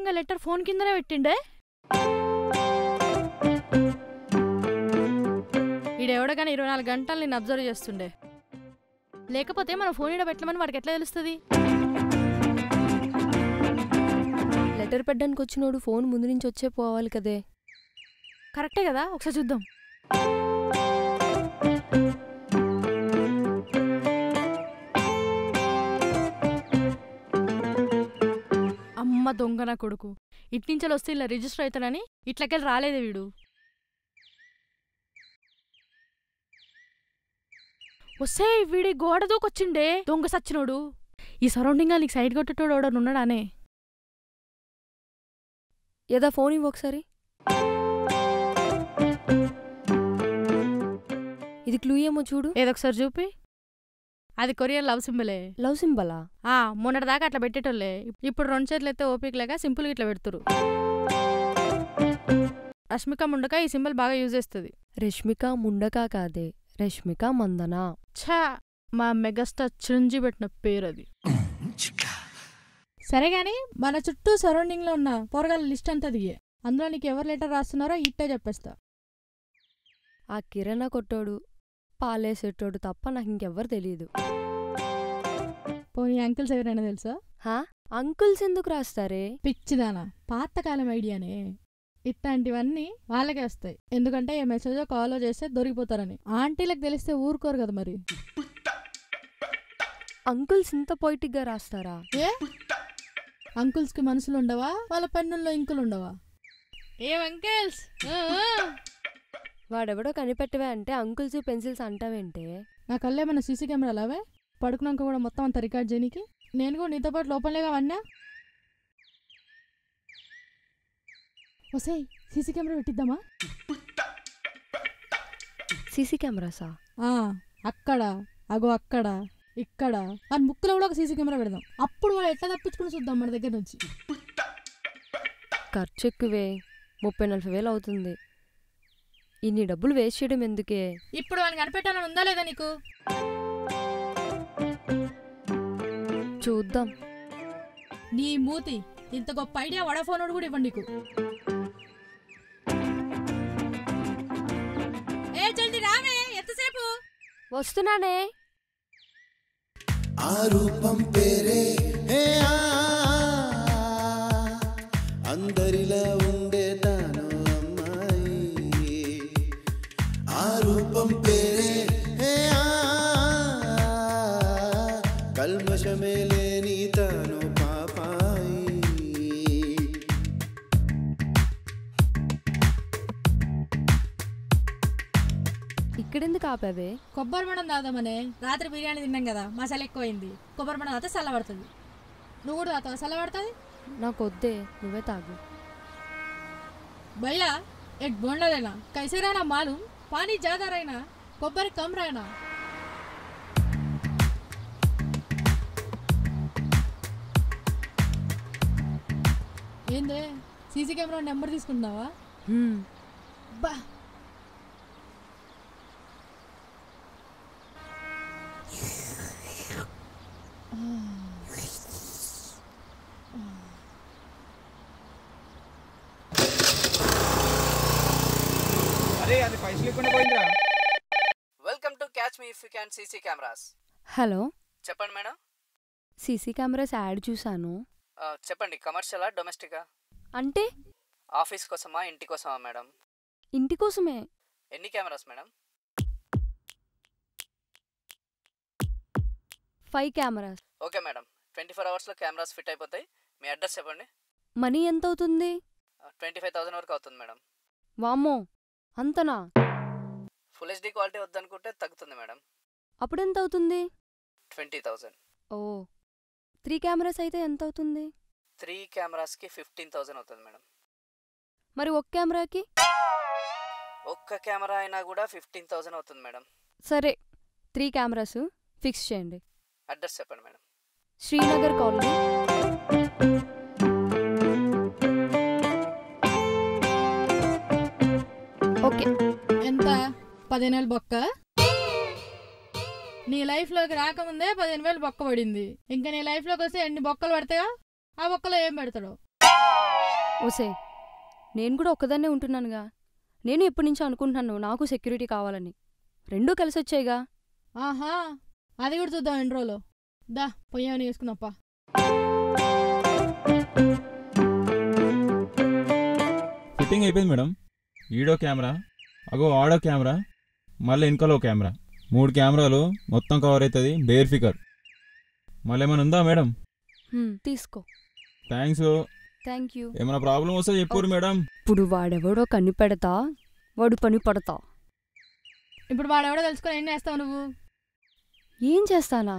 ఏకంగా letter phone కిందనే పెట్టిండే ఈడెవడో కానీ ఇరవై నాలుగు గంటలు నేను అబ్జర్వ్ చేస్తుండే లేకపోతే మనం ఫోన్ ఈడ పెట్టమని వాడికి ఎట్లా తెలుస్తుంది లెటర్ పెట్టడానికి వచ్చినోడు ఫోన్ ముందు నుంచి వచ్చే పోవాలి కదే కరెక్టే కదా ఒకసారి చూద్దాం అమ్మ దొంగ నా కొడుకు ఇట్నుంచి వస్తే ఇలా రిజిస్టర్ అవుతాడని ఇట్లకెళ్ళి రాలేదే వీడు వస్తే వీడి గోడ దూకొచ్చిండే దొంగ సచ్చినోడు ఈ సరౌండింగ్ నీకు సైడ్ కొట్టేటోడు ఎవడన్నా ఉన్నాడానే ఏదా ఫోన్ ఇవ్వు ఒకసారి ఇది క్లూ ఏమో చూడు ఏదొకసారి చూపి అది కొరియర్ లవ్ సింబలే లవ్ సింబలా ఆ మొన్నటిదాకా అట్లా పెట్టేటోళ్ళే ఇప్పుడు రెండు చేతులు అయితే ఓపిక లేక సింపుల్గా ఇట్లా పెడుతురు రష్మిక ముండక ఈ సింబల్ బాగా యూజ్ చేస్తుంది రష్మిక ముండకా కాదే రష్మిక మందన ఛా మా మెగాస్టార్ చిరంజీవి పెట్టిన పేరు అది సరే గాని మన చుట్టూ సరౌండింగ్ లో ఉన్న పోరగాల లిస్ట్ అంతా దిగే అందులో నీకు ఎవరు లెటర్ రాస్తున్నారో ఇట్టే చెప్పేస్తా ఆ కిరణ కొట్టోడు పాలేసేటోడు తప్ప నాకు ఇంకెవ్వరు తెలియదు పోనీ అంకిల్స్ ఎవరైనా తెలుసా హా అంకుల్స్ ఎందుకు రాస్తారే పిచ్చిదానా పాతకాలం ఐడియానే ఇట్లాంటివన్నీ వాళ్ళకే వస్తాయి ఎందుకంటే ఏ మెసేజ్ కాలో చేస్తే దొరికిపోతారని ఆంటీలకు తెలిస్తే ఊరుకోరు కదా మరి అంకుల్స్ ఇంత పొయిటిక్గా రాస్తారా ఏ అంకుల్స్ కి మనసులు ఉండవా వాళ్ళ పెన్నుల్లో ఇంకులు ఉండవా ఏం అంకిల్స్ వాడెవడో కనిపెట్టవే అంటే అంకుల్స్ పెన్సిల్స్ అంటావేంటే నా కళ్ళేమన్నా సీసీ కెమెరాలు అవే పడుకున్నాక కూడా మొత్తం అంత రికార్డ్ చేయనీకి నేను కూడా నీతో పాటు లోపలేగా వన్నా వసేయ్ సీసీ కెమెరా పెట్టిద్దామా సీసీ కెమెరాసా ఆ, అక్కడ అగో అక్కడ ఇక్కడ మన ముక్కులో కూడా ఒక సీసీ కెమెరా పెడదాం అప్పుడు వాడు ఎట్లా తప్పించుకుని చూద్దాం మన దగ్గర నుంచి ఖర్చు ఎక్కువే ముప్పై నలభై వేలు అవుతుంది ఇన్ని డబ్బులు వేస్ట్ చేయడం ఎందుకే ఇప్పుడు వాడిని కనిపెట్టాలని ఉందా లేదా నీకు చూద్దాం నీ మూతి ఇంత గొప్ప ఐడియా వడాఫోన్ వాడు కూడా ఇవ్వండి నీకు ఏ జల్ది రావే ఎంతసేపు వస్తున్నానే ఆ రూపం పేరే హే ఆ, అందరిలా ఉండే తాను అమ్మాయి ఆ రూపం పేరే హే ఆ, కల్మషమే లేని తాను పాపాయి ఇక్కడెందుకు ఆపావే కొబ్బరి బొండం తాగుదామనే రాత్రి బిర్యానీ తిన్నాం కదా మసాలా ఎక్కువైంది కొబ్బరి బొండం తాగితే చల్లబడుతుంది నువ్వు కూడా తాగుతావా చల్లబడుతుంది నాకు వద్దే నువ్వే తాగు భయ్యా ఎక్ బోండా లేనా कैसे रहना मालूम पानी ज्यादा रहना కొబ్బరి కమ్ रहना ఏందే సీసీ కెమెరా నెంబర్ తీసుకుంటున్నావా హ్మ్. బా అరే అది పైసలు ఇవ్వకుండా పోయిందిరా welcome to catch me if you can CC cameras hello చెప్పండి మేడం సీసీ కెమెరాస్ యాడ్ చూశాను ఆ, చెప్పండి కమర్షియలా డొమెస్టికా అంటే ఆఫీస్ కోసమా ఇంటి కోసమా మేడం ఇంటి కోసమే ఎన్ని cameras madam five cameras okay madam twenty four అవర్స్లో కెమెరాస్ ఫిట్ అయిపోతాయి మీ అడ్రస్ చెప్పండి మనీ ఎంత అవుతుంది ట్వంటీ ఫైవ్ థౌసండ్ వరకు అవుతుంది మేడం వామ్మో అంతనా ఫుల్ హెచ్డీ క్వాలిటీ వద్దనుకుంటే తగ్గుతుంది మేడం అప్పుడెంత అవుతుంది twenty thousand oh three cameras అయితే ఎంత అవుతుంది త్రీ కెమెరాస్కి ఫిఫ్టీన్ థౌసండ్ అవుతుంది మేడం మరి ఒక కెమెరాకి ఒక్క కెమెరా అయినా కూడా ఫిఫ్టీన్ థౌసండ్ అవుతుంది మేడం సరే త్రీ కెమెరాస్ ఫిక్స్ చేయండి అడ్రస్ చెప్పండి మేడం శ్రీనగర్ కాలనీ ఓకే ఎంత పదిహేను వేలు బొక్క నీ లైఫ్లోకి రాకముందే పదిహేను వేలు బొక్క పడింది ఇంకా నీ లైఫ్లోకి వస్తే ఎన్ని బొక్కలు పడతాయో ఆ బొక్కలో ఏం పెడతాడు ఓసే నేను కూడా ఒక్కదాన్నే ఉంటున్నానుగా నేను ఎప్పటి నుంచో అనుకుంటున్నాను నాకు సెక్యూరిటీ కావాలని రెండూ కలిసి వచ్చాయిగా ఆహా అది కూడా చూద్దాం ఎన్ని రోజులు దా పొయ్యేమని వేసుకుందాంపా ఫిట్టింగ్ అయిపోయింది మేడం ఈడో కెమెరా అగో ఆడో కెమెరా మళ్ళీ వెనకలో కెమెరా మూడు కెమెరాలు మొత్తం కవర్ అవుతుంది బేర్ ఫికర్ మళ్ళీ ఏమైనా ఉందా మేడం హ్మ్, తీసుకో థ్యాంక్స్ థ్యాంక్ యూ ఏమైనా ప్రాబ్లం వస్తే చెప్పురు మేడం ఇప్పుడు వాడెవడో కన్ని పెడతా వాడు పని పడతా ఇప్పుడు వాడెవడో తెలుసుకొని ఏం చేస్తావు నువ్వు ఏం చేస్తానా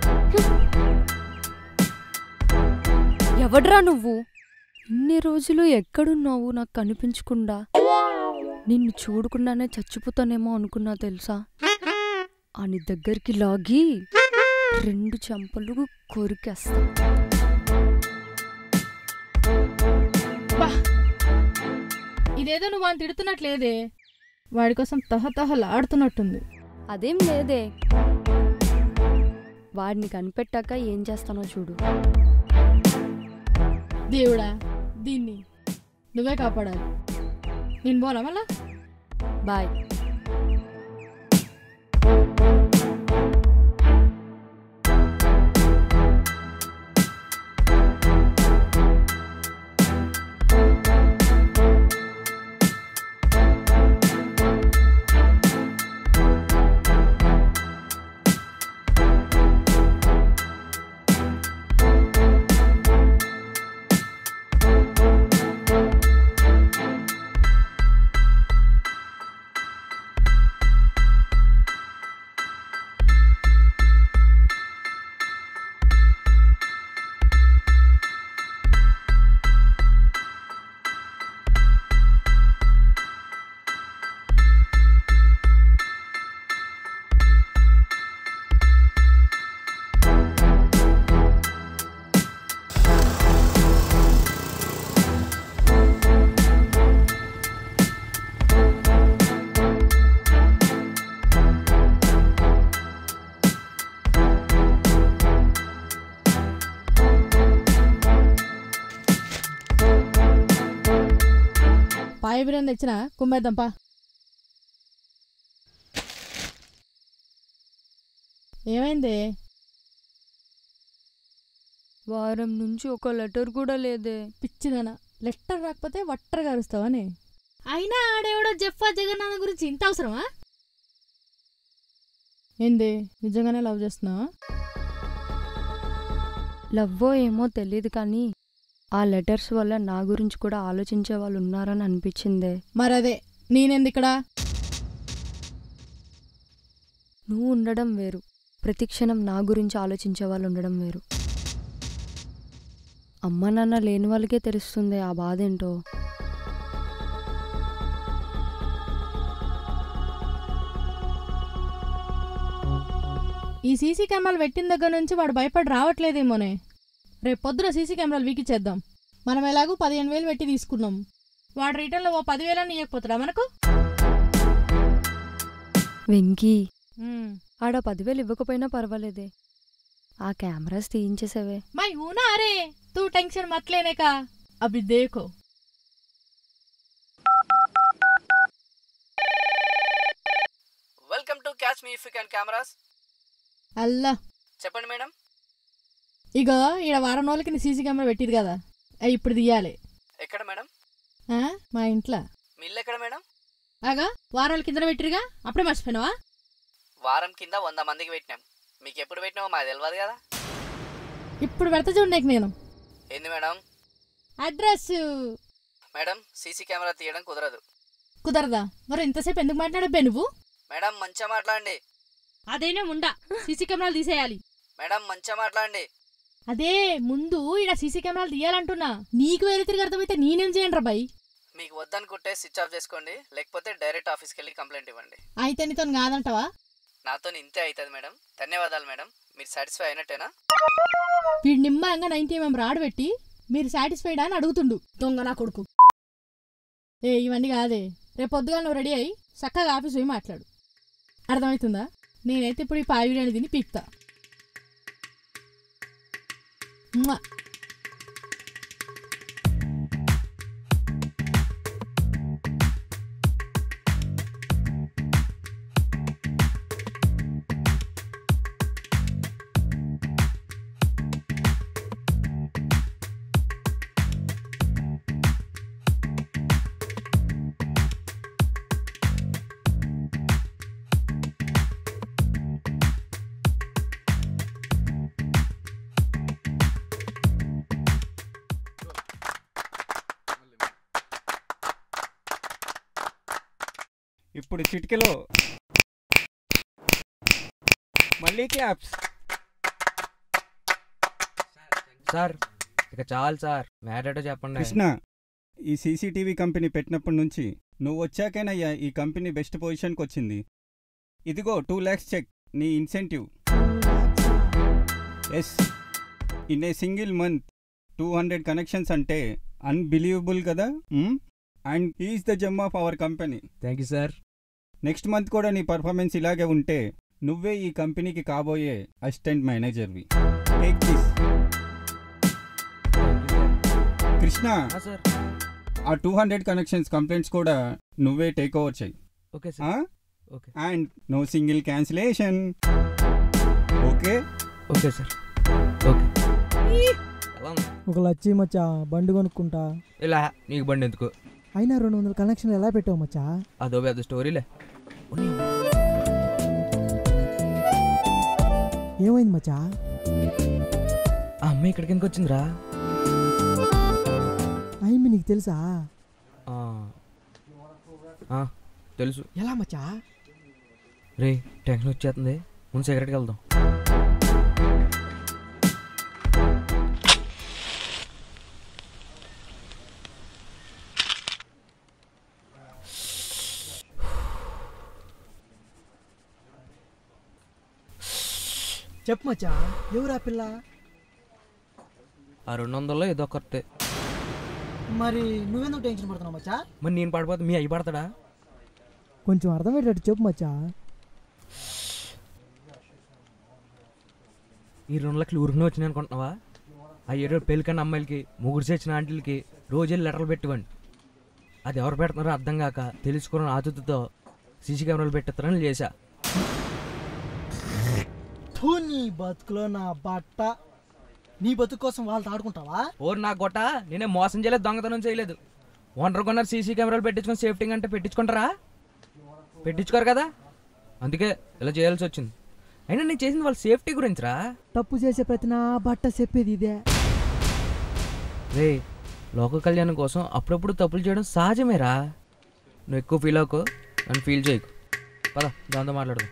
ఎవడ్రా నువ్వు ఇన్ని రోజులు ఎక్కడున్నావు నాకు కనిపించకుండా నిన్ను చూడకుండానే చచ్చిపోతానేమో అనుకున్నా తెలుసా అని దగ్గరికి లాగి రెండు చెంపలు కొరికేస్తా ఇదేదో నువ్వు అని తిడుతున్నట్లేదే వాడి కోసం తహతహలాడుతున్నట్టుంది అదేం లేదే వాడిని కనిపెట్టాక ఏం చేస్తానో చూడు దేవుడా దీన్ని నువ్వే కాపాడాలి నేను పోనా మళ్ళా బాయ్ పాయ బిర్యానీ తెచ్చిన కుమ్మేద్దాంపా ఏమైంది వారం నుంచి ఒక లెటర్ కూడా లేదే పిచ్చిదన లెటర్ రాకపోతే వట్టర్ గారుస్తావని అయినా ఆడేవాడో జఫా జగన్నాథ్ గురించి ఇంత అవసరమా ఏంది నిజంగానే లవ్ చేస్తున్నావా లవ్వో ఏమో తెలియదు కానీ ఆ లెటర్స్ వల్ల నా గురించి కూడా ఆలోచించే వాళ్ళు ఉన్నారని అనిపించిందే మరదే నేనెంది ఇక్కడ నువ్వు ఉండడం వేరు ప్రతిక్షణం నా గురించి ఆలోచించే వాళ్ళు ఉండడం వేరు అమ్మ నాన్న లేని వాళ్ళకే తెలుస్తుంది ఆ బాధ ఏంటో ఈ సీసీ కెమెరాలు పెట్టిన దగ్గర నుంచి వాడు భయపడి రావట్లేదేమోనే రేపు పొద్దున సీసీ కెమెరాలు వీకిచ్చేద్దాం మనం ఎలాగూ పదిహేను వేలు పెట్టి తీసుకున్నాం వాడు రిటర్న్లో ఓ పదివేలని ఇవ్వకపోతాడా మనకు వెంకీ ఉమ్. ఆడ పదివేలు ఇవ్వకపోయినా పర్వాలేదే ఆ కెమెరాస్ తీయించేసేవే మై ఊనా అరే తూ టెన్షన్ మत लेने का अभी देखो welcome to catch me if you can cameras అల్లా చెప్పండి మేడం ఇక ఈడ వారం రోజులకి నీ సీసీ కెమెరా పెట్టిరు కదా అవి ఇప్పుడు తీయాలి ఎక్కడ మేడం ఆ? మా ఇంట్లో మీ ఇల్లు ఎక్కడ మేడం ఆగా వారాల కింద పెట్టిరుగా అప్పుడే మర్చిపోయినావా వారం కింద వంద మందికి పెట్టినాం మీకు ఎప్పుడు పెట్టినామో మాకు తెలియదు కదా ఇప్పుడు పెడతా చూడండి నేను ఏంది madam address madam CC camera తీయడం కుదరదు కుదరదా మరి ఇంతసేపు ఎందుకు మాట్లాడబ్బే నువ్వు మేడం మంచిగా మాట్లాడండి అదేనే ఉండా సీసీ కెమెరాలు తీసేయాలి మేడం మంచిగా మాట్లాడండి అదే ముందు ఈడ సీసీ కెమెరాలు తీయాలంటున్నా నీకు వేరే తిరిగి అర్థమైతే నేనేం చేయండి రా బాయ్ మీకు వద్దనుకుంటే స్విచ్ ఆఫ్ చేసుకోండి లేకపోతే డైరెక్ట్ ఆఫీస్కి వెళ్ళి కంప్లైంట్ ఇవ్వండి అయితే నీతో కాదంటావా నాతో ఇంతే అవుతుంది మేడం ధన్యవాదాలు మేడం మీరు సాటిస్ఫై అయినట్టేనా వీడు నిమ్మలంగా నైన్టీ ఎంఎం రాడ్ పెట్టి మీరు సాటిస్ఫైడ్ అని అడుగుతుండు దొంగ నా కొడుకు ఏ ఇవన్నీ కాదే రేపు పొద్దుగా నువ్వు రెడీ అయ్యి చక్కగా ఆఫీస్ పోయి మాట్లాడు అర్థమవుతుందా నేనైతే ఇప్పుడు ఈ పాయి బిర్యానీ తిని పీక్తా ఉమ్మా. ఇప్పుడు చిటికెలో మళ్ళీ క్లాప్స్ సార్ ఇక చాలు సార్ మ్యాటర్ చెప్పండి కృష్ణ ఈ సీసీటీవీ కంపెనీ పెట్టినప్పటి నుంచి నువ్వు వచ్చాకేనయ్యా ఈ కంపెనీ బెస్ట్ పొజిషన్కి వచ్చింది ఇదిగో టూ ల్యాక్స్ చెక్ నీ incentive is in a single month two hundred connections అంటే అన్బిలీవబుల్ కదా and is the gem of our company thank you sir next month కూడా నీ పర్ఫార్మెన్స్ ఇలాగే ఉంటే నువ్వే ఈ కంపెనీకి కాబోయే అసిస్టెంట్ మేనేజర్వి టేక్ దిస్ కృష్ణ సార్ ఆ టూ హండ్రెడ్ కనెక్షన్స్ కంప్లైంట్స్ కూడా నువ్వే టేక్ ఓవర్ చెయ్యి okay sir okay and no single cancellation okay okay sir okay ఎలా ఉంది? ఒక లచ్చి మచ్చా బండి కొనుక్కుంటా ఇలా నీకు బండి ఎందుకు అయినా రెండు వందల కనెక్షన్ ఎలా పెట్టావు మచ్చా అదో పెద్ద స్టోరీలే ఏమైంది మచ్చా ఆ అమ్మాయి ఇక్కడికి ఎందుకు వచ్చిందిరా అయింది నీకు తెలుసా ఆ. ఆ, తెలుసు ఎలా మచ్చా రే టెన్షన్ వచ్చేస్తుంది ముందు సిగరెట్కి వెళ్దాం చెప్పు మచ్చా ఎవరా పిల్ల ఆ రెండు వందల్లో ఏదో కరెక్టే మరి నువ్వెందుకు టెన్షన్ పడుతున్నావు మచ్చా మరి నేను పడిపోతే మీ అయ్యి పడతాడా కొంచెం అర్థమయ్యేటట్టు చెప్పు మచ్చా ఈ రెండు లక్షలు ఊరికనే వచ్చినాయి అనుకుంటున్నావా ఆ ఏడు పెళ్ళికన్న అమ్మాయిలకి ముగ్గురు చేసిన ఆంటీలకి రోజు వెళ్ళి లెటర్లు పెట్టివ్వండి అది ఎవరు పెడుతున్నారో అర్థం కాక తెలుసుకున్న ఆతుతో సీసీ కెమెరాలు పెట్టేస్తారని చేశా ఫూ నీ బతుకులో నా బట్ట నీ బతుకు కోసం వాళ్ళు ఆడుకుంటావా ఓరు నా గొట్ట నేనే మోసం చేయలేదు దొంగతనం చేయలేదు ఓనర్ కొన్నారు సీసీ కెమెరాలు పెట్టించుకొని సేఫ్టీ అంటే పెట్టించుకుంటారా పెట్టించుకోరు కదా అందుకే ఇలా చేయాల్సి వచ్చింది అయినా నేను చేసింది వాళ్ళ సేఫ్టీ గురించిరా తప్పు చేసే ప్రతి నా బట్ట చెప్పేది ఇదే రే లోక కళ్యాణం కోసం అప్పుడప్పుడు తప్పులు చేయడం సహజమేరా నువ్వు ఎక్కువ ఫీల్ అవ్వకు నన్ను ఫీల్ చేయకు పద దాంతో మాట్లాడదాం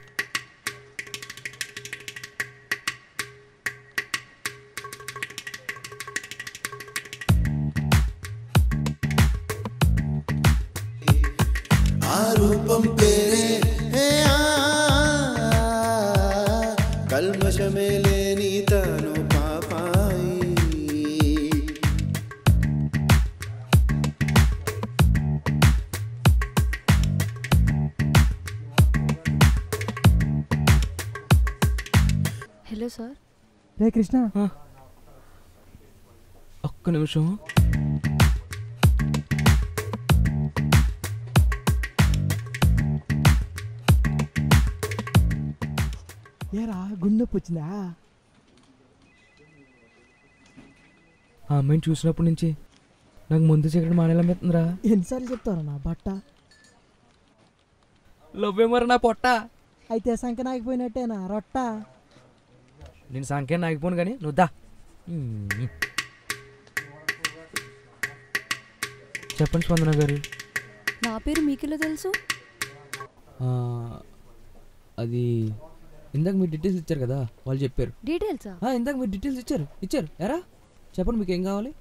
ఆ రూపం పేరే హే ఆ, కల్మషమే లేని తాను పాపాయి హలో సార్ రే కృష్ణ ఒక్క నిమిషం ఏరా గుండెప్పు వచ్చిందా ఆ అమ్మాయిని చూసినప్పటి నుంచి నాకు ముందు సిగరెట్ మానేలమ్మెత్తుందిరా ఎన్నిసార్లు చెప్తారా నా బట్ట లవ్వే మరి నా పొట్ట అయితే సంఖ్య నాగిపోయినట్టేనా రొట్ట నేను సంఖ్య నాగిపోను కానీ నువ్వు దా మ్మ్. చెప్పండి స్పందన గారు నా పేరు మీకెలా తెలుసు ఆ, అది ఇందాక మీరు డీటెయిల్స్ ఇచ్చారు కదా వాళ్ళు చెప్పారు డీటెయిల్సా ఆ, ఇందాక మీరు డీటెయిల్స్ ఇచ్చారు ఇచ్చారు ఎరా చెప్పండి మీకు ఏం కావాలి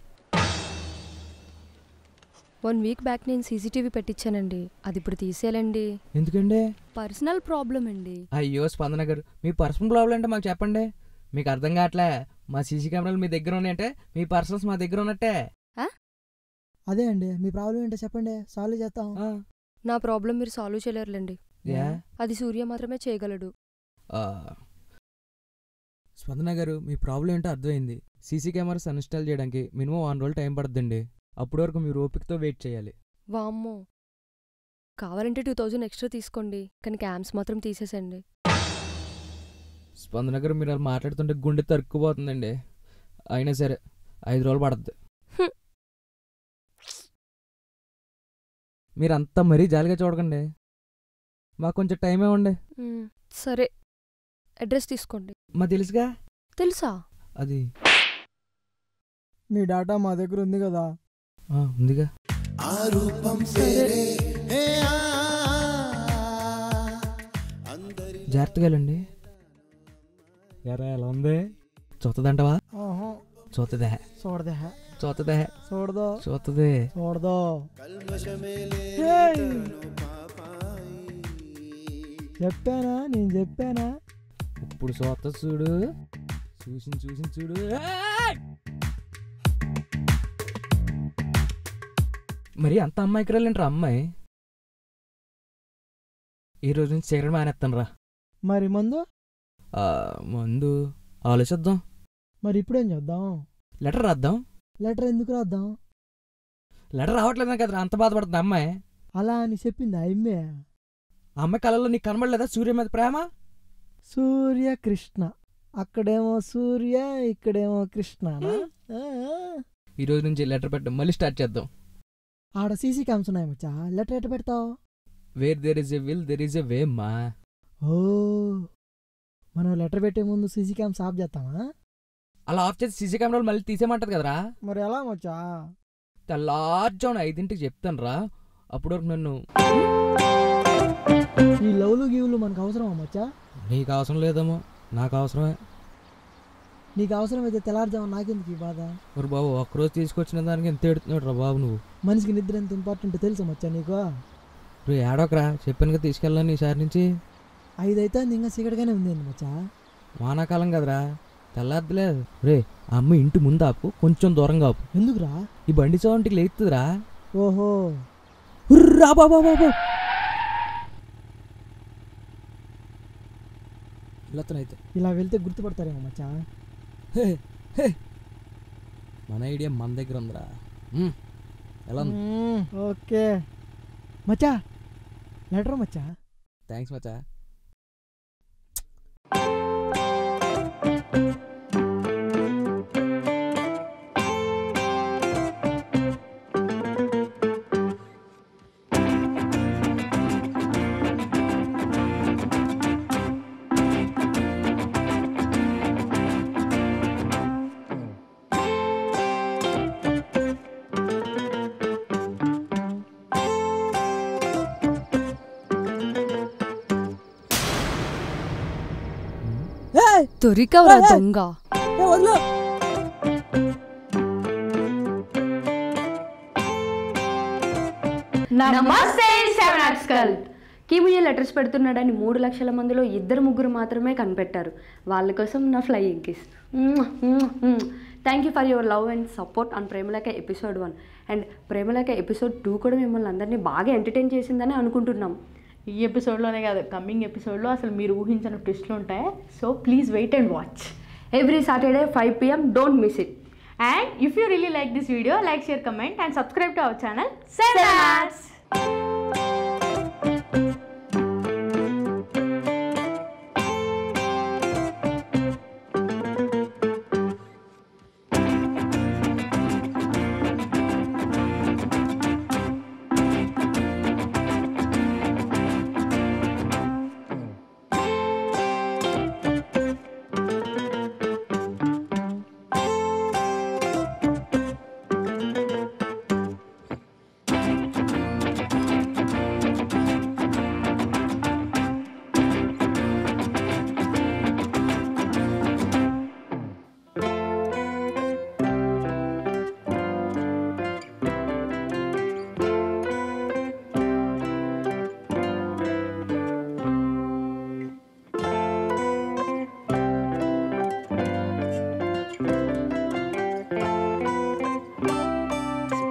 వన్ వీక్ బ్యాక్ నేను సీసీటీవీ పెట్టించానండి అది ఇప్పుడు తీసేయాలండి ఎందుకండి పర్సనల్ ప్రాబ్లం అండి అయ్యో స్పందన గారు మీ పర్సనల్ ప్రాబ్లం అంటే మాకు చెప్పండి మీకు అర్థం కావట్లే మా సీసీ కెమెరాలు మీ దగ్గర ఉన్నాయంటే మీ పర్సనల్స్ మా దగ్గర ఉన్నట్టే అదే అండి మీ ప్రాబ్లం ఏంటో చెప్పండి సాల్వ్ చేస్తాం ఆ, నా ప్రాబ్లం మీరు సాల్వ్ చేయలేరులేండి యా. అది సూర్య మాత్రమే చేయగలడు ఆ, స్పందన గారు మీ ప్రాబ్లం ఏంటో అర్థమైంది సీసీ కెమెరాస్ అన్ఇన్స్టాల్ చేయడానికి మినిమం వన్ రోజులు టైం పడుతుందండి అప్పటి వరకు మీరు ఓపికతో వెయిట్ చేయాలి వామ్మో కావాలంటే టూ థౌజండ్ ఎక్స్ట్రా తీసుకోండి కానీ క్యామ్స్ మాత్రం తీసేసండి స్పందన గారు మీరు అలా మాట్లాడుతుంటే గుండె తరుక్కుపోతుందండి అయినా సరే ఐదు రోజులు పడుతుంది హ్మ్. మీరంతా మరీ జాలిగా చూడకండి మాకు కొంచెం టైం ఇవ్వండి మ్, సరే అడ్రస్ తీసుకోండి మా తెలుసుగా తెలుసా అది మీ డాటా మా దగ్గర ఉంది కదా ఆ, ఉందిగా ఆ రూపం పేరే హే ఆ, జాగ్రత్తగా వెళ్ళండి ఎరా ఎలా ఉంది చూస్తుందంటవా ఆహా, చూస్తుందే చూడదే చూస్తుందే చూడదో చూస్తుంది చూడదో కల్మషమే లేని ఏయ్! తాను పాపాయి చెప్పానా నేను చెప్పానా ఇప్పుడు చూస్తా చూడు చూసి చూసి చూడు ఏయ్! మరి అంత అమ్మాయికి రాలేంట్రా అమ్మాయి ఈ రోజు నుంచి సిగరెట్ మానేస్తాను రా మరి ముందు ముందు ఆలోచిద్దాం మరి ఇప్పుడేం చేద్దాం లెటర్ రాద్దాం లెటర్ ఎందుకు రాద్దాం లెటర్ రావట్లేదు కదరా అంత బాధపడుతుంది అమ్మాయి అలా అని చెప్పింది అమ్మే ఆ అమ్మాయి కళలో నీకు కనబడలేదా సూర్య మీద ప్రేమ సూర్య కృష్ణ అక్కడేమో సూర్య ఇక్కడేమో కృష్ణ ఈ రోజు నుంచి లెటర్ పెట్టడం మళ్ళీ స్టార్ట్ చేద్దాం ఆడ సీసీ క్యామ్స్ ఉన్నాయి మచ్చా లెటర్ ఎట్ట పెడతావు where there is a will there is a way మా ఓ మనం లెటర్ పెట్టే ముందు సీసీ క్యామ్స్ ఆఫ్ చేస్తామా అలా ఆఫ్ చేసి సీసీ కెమెరాలు మళ్ళీ తీసేయమంటది కదరా మరి ఎలా మచ్చా తెల్లార్జామున ఐదింటికి చెప్తాను రా అప్పుడు వరకు నన్ను ఈ లవ్లు గివ్లు మనకు అవసరమా మచ్చా నీకు అవసరం లేదేమో నాకు అవసరమే నీకు అవసరమైతే తెల్లారుజాము నాకెందుకు ఈ బాధ మరి బాబు ఒక్కరోజు తీసుకొచ్చిన దానికి ఎంత ఎడుతున్నాడు రా బాబు నువ్వు మనిషికి నిద్ర ఎంత ఇంపార్టెంట్ తెలుసా మచ్చా నీకు నువ్వు ఏడోకరా చెప్పాను కదా తీసుకెళ్ళాను ఈసారి నుంచి ఐదైతే ఇంకా సీకటిగానే ఉంది ఏంది మచ్చా వానాకాలం కదరా తెల్లారిదిలే రే ఆ అమ్మ ఇంటి ముందు ఆపు కొంచెం దూరంగా ఆపు ఎందుకురా ఈ బండి సౌండ్కి లేస్తుందిరా ఓహో రా బాబా బాబు అయితే ఇలా వెళ్తే గుర్తుపడతారేమో మచ్చా హే, హే. మన ఐడియా మన దగ్గర ఉందిరా మ్, ఎలా ఉంది మ్మ్, ఓకే మచ్చా లెటర్ మచ్చా థ్యాంక్స్ మచ్చా దొరికవరా దొంగ నమస్తే సెవెన్ ఆర్ట్స్ గర్ల్ కీముయ్య లెటర్స్ పెడుతున్నాడని మూడు లక్షల మందిలో ఇద్దరు ముగ్గురు మాత్రమే కనిపెట్టారు వాళ్ళ కోసం నా flying kiss thank you for your love and support on Premalekha episode one and Premalekha episode two కూడా మిమ్మల్ని అందరినీ బాగా ఎంటర్టైన్ చేసిందని అనుకుంటున్నాం ఈ ఎపిసోడ్లోనే కాదు కమింగ్ ఎపిసోడ్లో అసలు మీరు ఊహించిన ట్విస్ట్లు ఉంటాయి so please wait and watch every Saturday five PM don't miss it and if you really like this video like share comment and subscribe to our channel seven